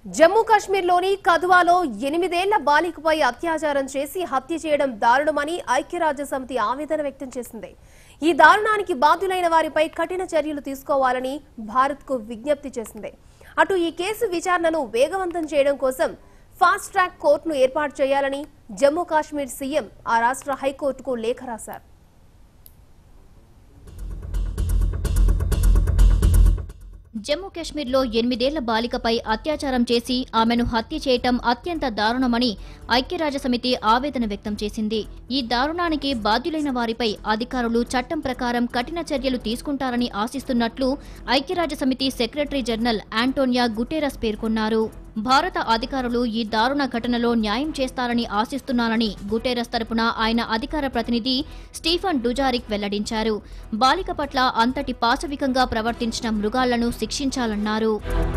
జమ్మూ కాశ్మీర్లోని కథువాలో ఎనిమిదేళ్ల బాలికపై అత్యాచారం చేసి హత్య చేయడం దారుణమని ఐక్యరాజ్య సమితి ఆవేదన వ్యక్తం చేసింది ఈ దారుణానికి బాధ్యులైన వారిపై కఠిన చర్యలు తీసుకోవాలని భారత్కు విజ్ఞప్తి చేసింది అటు ఈ కేసు విచారణను వేగవంతం చేయడం కోసం ఫాస్ట్ ట్రాక్ కోర్టును ఏర్పాటు చేయాలని జమ్మూ కాశ్మీర్ సీఎం ఆ రాష్ట్ర హైకోర్టుకు లేఖ రాశారు జమ్మూ కాశ్మీర్లో ఎనిమిదేళ్ల బాలికపై అత్యాచారం చేసి ఆమెను హత్య చేయటం అత్యంత దారుణమని ఐక్యరాజ్యసమితి ఆవేదన వ్యక్తం చేసింది ఈ దారుణానికి బాధ్యులైన వారిపై అధికారులు చట్టం ప్రకారం కఠిన చర్యలు తీసుకుంటారని ఆశిస్తున్నట్లు ఐక్యరాజ్యసమితి సెక్రటరీ జనరల్ ఆంటోనియా గుటేరస్ పేర్కొన్నారు భారత అధికారులు ఈ దారుణ ఘటనలో న్యాయం చేస్తారని ఆశిస్తున్నానని గుటేరస్ తరపున ఆయన అధికార ప్రతినిధి స్టీఫన్ డుజారిక్ వెల్లడించారు బాలిక పట్ల అంతటి పాశవికంగా ప్రవర్తించిన మృగాళ్లను శిక్షించాలన్నారు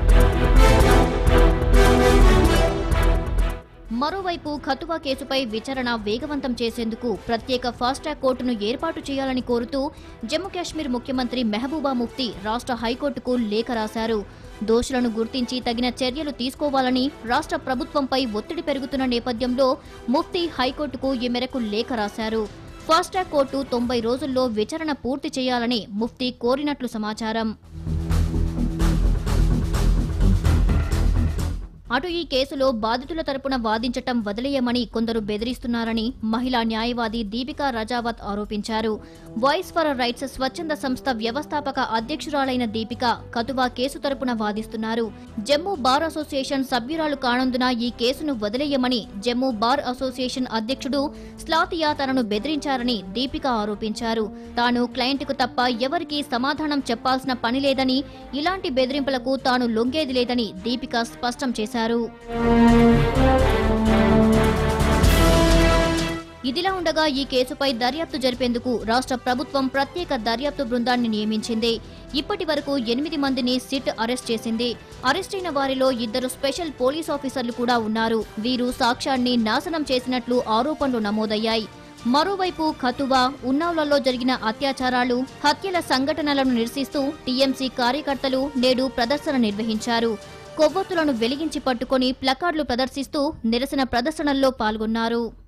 మరోవైపు ఖతువా కేసుపై విచారణ వేగవంతం చేసేందుకు ప్రత్యేక ఫాస్ట్రాక్ కోర్టును ఏర్పాటు చేయాలని కోరుతూ జమ్మూ కాశ్మీర్ ముఖ్యమంత్రి మెహబూబా ముఫ్తీ రాష్ట్ర హైకోర్టుకు లేఖ రాశారు దోషులను గుర్తించి తగిన చర్యలు తీసుకోవాలని రాష్ట్ర ప్రభుత్వంపై ఒత్తిడి పెరుగుతున్న నేపథ్యంలో ముఫ్తీ హైకోర్టుకు ఈ మేరకు లేఖ రాశారు ఫాస్ట్రాక్ కోర్టు తొంభై రోజుల్లో విచారణ పూర్తి చేయాలని ముఫ్తీ కోరినట్లు సమాచారం అటు ఈ కేసులో బాధితుల తరపున వాదించటం వదిలేయమని కొందరు బెదిరిస్తున్నారని మహిళా న్యాయవాది దీపికా రజావత్ ఆరోపించారు వాయిస్ ఫర్ రైట్స్ స్వచ్ఛంద సంస్థ వ్యవస్థాపక అధ్యక్షురాలైన దీపిక కతువా కేసు తరపున వాదిస్తున్నారు జమ్మూ బార్ అసోసియేషన్ సభ్యురాలు కానందున ఈ కేసును వదిలేయమని జమ్మూ బార్ అసోసియేషన్ అధ్యక్షుడు స్లాతియా తనను బెదిరించారని దీపిక ఆరోపించారు తాను క్లయింట్కు తప్ప ఎవరికీ సమాధానం చెప్పాల్సిన పని లేదని ఇలాంటి బెదిరింపులకు తాను లొంగేది లేదని దీపిక స్పష్టం చేశారు ఇదిలా ఉండగా ఈ కేసుపై దర్యాప్తు జరిపేందుకు రాష్ట్ర ప్రభుత్వం ప్రత్యేక దర్యాప్తు బృందాన్ని నియమించింది ఇప్పటి వరకు ఎనిమిది మందిని సిట్ అరెస్ట్ చేసింది అరెస్ట్ అయిన వారిలో ఇద్దరు స్పెషల్ పోలీస్ ఆఫీసర్లు కూడా ఉన్నారు వీరు సాక్ష్యాన్ని నాశనం చేసినట్లు ఆరోపణలు నమోదయ్యాయి మరోవైపు ఖతువా ఉన్నావ్లలో జరిగిన అత్యాచారాలు హత్యల సంఘటనలను నిరసిస్తూ టీఎంసీ కార్యకర్తలు నేడు ప్రదర్శన నిర్వహించారు కొవ్వొత్తులను వెలిగించి పట్టుకొని ప్లకార్డులు ప్రదర్శిస్తూ నిరసన ప్రదర్శనల్లో పాల్గొన్నారు